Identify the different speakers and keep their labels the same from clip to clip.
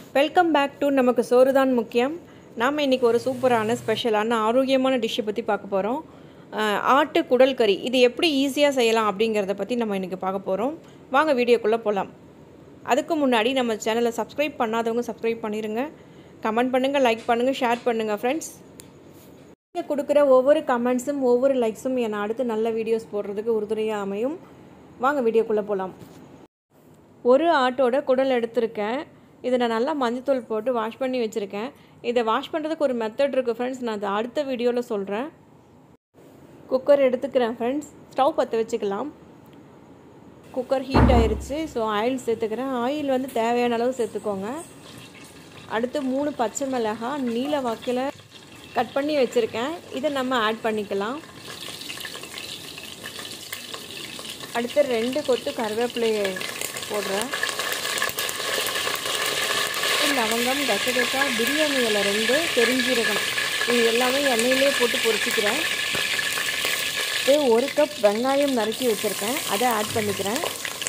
Speaker 1: welcome back to நமக்கு சோறு தான் முக்கியம் நாம் இன்றைக்கி ஒரு சூப்பரான ஸ்பெஷலான ஆரோக்கியமான டிஷ்ஷை பற்றி பார்க்க போகிறோம் ஆட்டு குடல் கறி இது எப்படி ஈஸியாக செய்யலாம் அப்படிங்கிறத பற்றி நம்ம இன்றைக்கி பார்க்க போகிறோம் வாங்க வீடியோக்குள்ளே போகலாம் அதுக்கு முன்னாடி நம்ம சேனலை சப்ஸ்கிரைப் பண்ணாதவங்க சப்ஸ்கிரைப் பண்ணிடுங்க கமெண்ட் பண்ணுங்கள் லைக் பண்ணுங்கள் ஷேர் பண்ணுங்கள் ஃப்ரெண்ட்ஸ் நீங்கள் கொடுக்குற ஒவ்வொரு கமெண்ட்ஸும் ஒவ்வொரு லைக்ஸும் என்னை அடுத்து நல்ல வீடியோஸ் போடுறதுக்கு உறுதுணையாக அமையும் வாங்க வீடியோக்குள்ளே போகலாம் ஒரு ஆட்டோட குடல் எடுத்திருக்கேன் இதை நான் நல்லா மஞ்சத்தூள் போட்டு வாஷ் பண்ணி வச்சுருக்கேன் இதை வாஷ் பண்ணுறதுக்கு ஒரு மெத்தட் இருக்குது ஃப்ரெண்ட்ஸ் நான் அதை அடுத்த வீடியோவில் சொல்கிறேன் குக்கர் எடுத்துக்கிறேன் ஃப்ரெண்ட்ஸ் ஸ்டவ் பற்ற வச்சுக்கலாம் குக்கர் ஹீட் ஆயிருச்சு ஸோ ஆயில் சேர்த்துக்கிறேன் ஆயில் வந்து தேவையான அளவு சேர்த்துக்கோங்க அடுத்து மூணு பச்சை மிளகாய் நீல வாக்கில் கட் பண்ணி வச்சுருக்கேன் இதை நம்ம ஆட் பண்ணிக்கலாம் அடுத்து ரெண்டு கொத்து கருவேப்பிலையை போடுறேன் லவங்கம் கசகசா பிரியாணி இலை ரெண்டு பெருஞ்சீரகம் இது எல்லாமே எண்ணெயிலே போட்டு பொரிச்சிக்கிறேன் இது ஒரு கப் வெங்காயம் நறுக்கி வச்சுருக்கேன் அதை ஆட் பண்ணிக்கிறேன்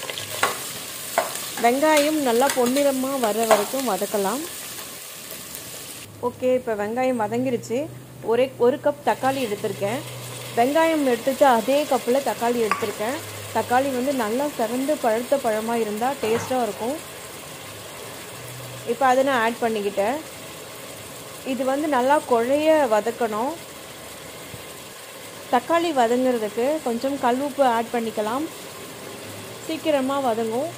Speaker 1: வெங்காயம் நல்லா பொன்னிறமாக வர வரைக்கும் வதக்கலாம் ஓகே இப்போ வெங்காயம் வதங்கிருச்சு ஒரே ஒரு கப் தக்காளி எடுத்திருக்கேன் வெங்காயம் எடுத்துட்டு அதே கப்பில் தக்காளி எடுத்திருக்கேன் தக்காளி வந்து நல்லா சிறந்து பழுத்த பழமாக இருந்தால் டேஸ்ட்டாக இருக்கும் இப்போ அதை நான் ஆட் பண்ணிக்கிட்டேன் இது வந்து நல்லா குழைய வதக்கணும் தக்காளி வதங்கிறதுக்கு கொஞ்சம் கல் உப்பு ஆட் பண்ணிக்கலாம் சீக்கிரமாக வதங்கும்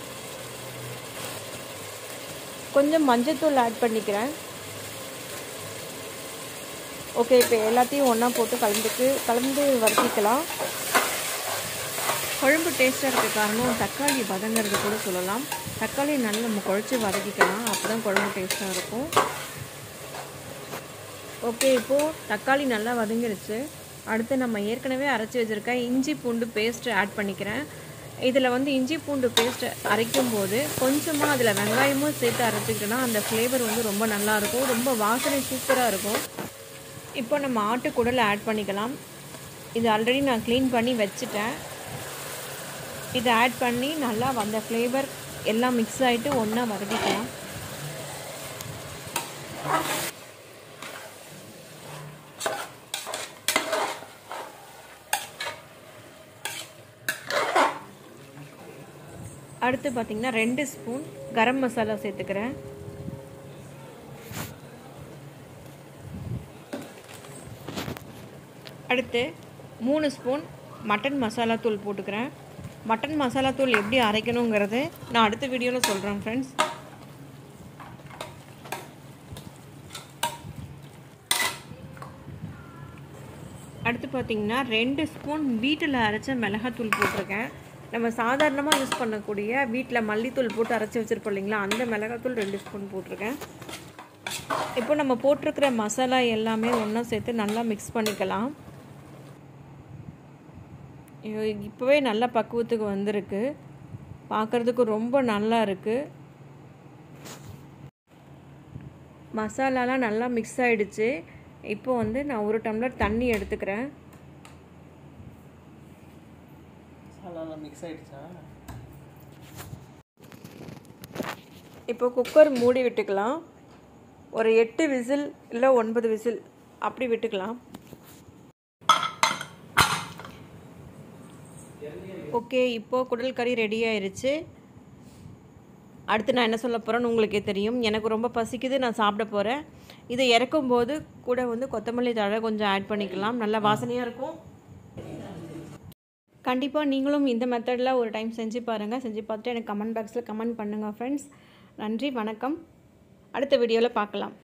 Speaker 1: கொஞ்சம் மஞ்சத்தூள் ஆட் பண்ணிக்கிறேன் ஓகே இப்போ எல்லாத்தையும் ஒன்றா போட்டு கலந்துக்கு கலந்து வதக்கிக்கலாம் குழம்பு டேஸ்ட்டாக இருக்க காரணம் தக்காளி வதங்கிறது கூட சொல்லலாம் தக்காளி நல்லா நம்ம குழச்சி வதக்கிக்கலாம் அப்போ தான் குழம்பு டேஸ்ட்டாக இருக்கும் ஓகே இப்போது தக்காளி நல்லா வதங்கிருச்சு அடுத்து நம்ம ஏற்கனவே அரைச்சி வச்சுருக்க இஞ்சி பூண்டு பேஸ்ட்டு ஆட் பண்ணிக்கிறேன் இதில் வந்து இஞ்சி பூண்டு பேஸ்ட்டு அரைக்கும் போது கொஞ்சமாக அதில் வெங்காயமும் சேர்த்து அரைச்சிக்கிட்டோன்னா அந்த ஃப்ளேவர் வந்து ரொம்ப நல்லாயிருக்கும் ரொம்ப வாசனை சூப்பராக இருக்கும் இப்போ நம்ம ஆட்டு குடலை ஆட் பண்ணிக்கலாம் இது ஆல்ரெடி நான் க்ளீன் பண்ணி வச்சுட்டேன் இதை ஆட் பண்ணி நல்லா வந்த ஃப்ளேவர் எல்லாம் மிக்ஸ் ஆகிட்டு ஒன்றா வதக்கிக்கலாம் அடுத்து பார்த்திங்கன்னா ரெண்டு ஸ்பூன் கரம் மசாலா சேர்த்துக்கிறேன் அடுத்து மூணு ஸ்பூன் மட்டன் மசாலா தூள் போட்டுக்கிறேன் மட்டன் மசாலா தூள் எப்படி அரைக்கணுங்கிறது நான் அடுத்த வீடியோவில் சொல்கிறேன் ஃப்ரெண்ட்ஸ் அடுத்து பார்த்திங்கன்னா ரெண்டு ஸ்பூன் வீட்டில் அரைச்ச மிளகாத்தூள் போட்டிருக்கேன் நம்ம சாதாரணமாக யூஸ் பண்ணக்கூடிய வீட்டில் மல்லித்தூள் போட்டு அரைச்சி வச்சுருப்போம் இல்லைங்களா அந்த மிளகாத்தூள் ரெண்டு ஸ்பூன் போட்டிருக்கேன் இப்போ நம்ம போட்டிருக்கிற மசாலா எல்லாமே ஒன்றா சேர்த்து நல்லா மிக்ஸ் பண்ணிக்கலாம் இப்போவே நல்ல பக்குவத்துக்கு வந்திருக்கு பார்க்குறதுக்கு ரொம்ப நல்லா இருக்குது மசாலாலாம் நல்லா மிக்ஸ் ஆகிடுச்சு இப்போ வந்து நான் ஒரு டம்ளர் தண்ணி எடுத்துக்கிறேன்
Speaker 2: மிக்ஸ் ஆயிடுச்சா
Speaker 1: இப்போ குக்கர் மூடி விட்டுக்கலாம் ஒரு எட்டு விசில் இல்லை ஒன்பது விசில் அப்படி விட்டுக்கலாம் ஓகே இப்போது குடல் கறி ரெடி ஆயிருச்சு அடுத்து நான் என்ன சொல்ல போகிறேன்னு உங்களுக்கே தெரியும் எனக்கு ரொம்ப பசிக்குது நான் சாப்பிட போகிறேன் இதை இறக்கும்போது கூட வந்து கொத்தமல்லி தழை கொஞ்சம் ஆட் பண்ணிக்கலாம் நல்லா வாசனையாக இருக்கும் கண்டிப்பாக நீங்களும் இந்த மெத்தடில் ஒரு டைம் செஞ்சு பாருங்கள் செஞ்சு பார்த்துட்டு எனக்கு கமெண்ட் பாக்ஸில் கமெண்ட் பண்ணுங்கள் ஃப்ரெண்ட்ஸ் நன்றி வணக்கம் அடுத்த வீடியோவில் பார்க்கலாம்